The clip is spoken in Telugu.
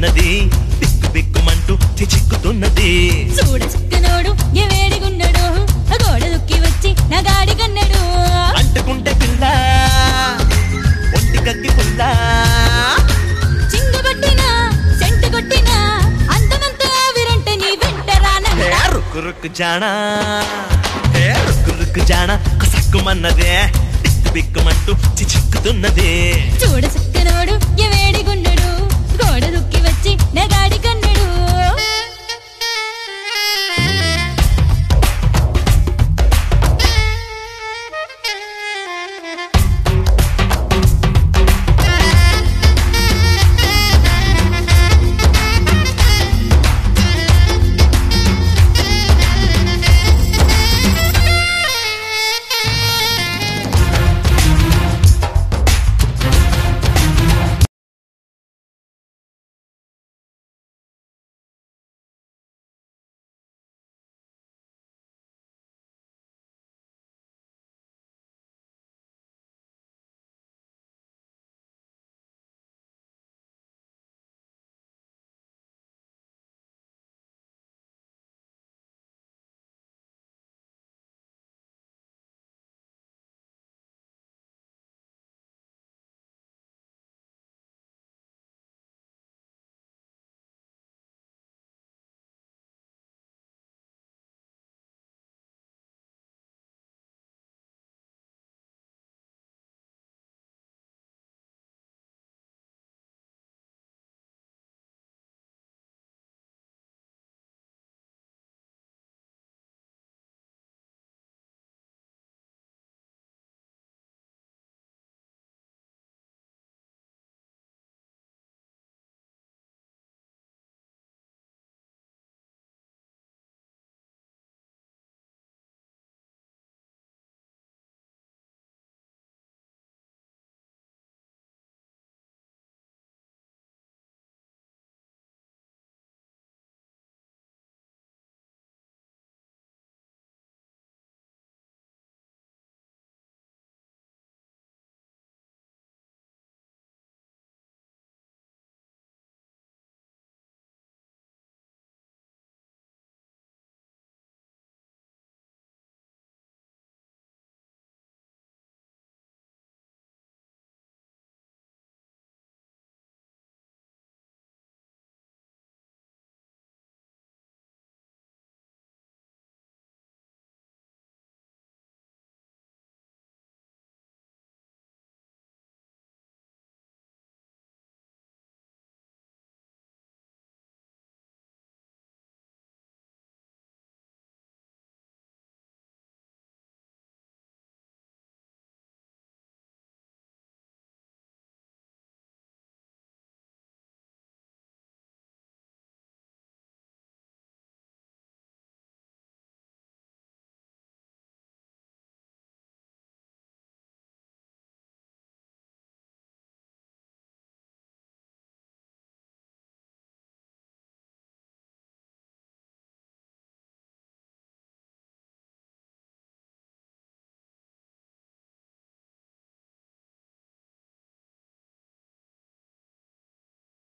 చిక్కుతున్నది బిక్కు బిక్కుమంటూ చిక్కుతున్నది చూడ చుక్కనోడు ఏ వేడిగున్నడు గోడ దుక్కి వచ్చి నా గాడి కన్నడు అంటుకుంటే పిల్ల ఒంటి కత్తి పుల్ల చింగు పట్టినా సెంటు కొట్టినా అందమంతా విరంటే నీ వెంట హే రానన్నా రుక్కు రుక్కు జానా హే రుక్కు రుక్కు జానా కసక్కుమన్నదే బిక్కు బిక్కుమంటూ చిక్కుతున్నది చూడ చుక్కనోడు ఏ వేడిగున్నడు గోడ దుక్కి వచ్చి నా గాడి కన్నడు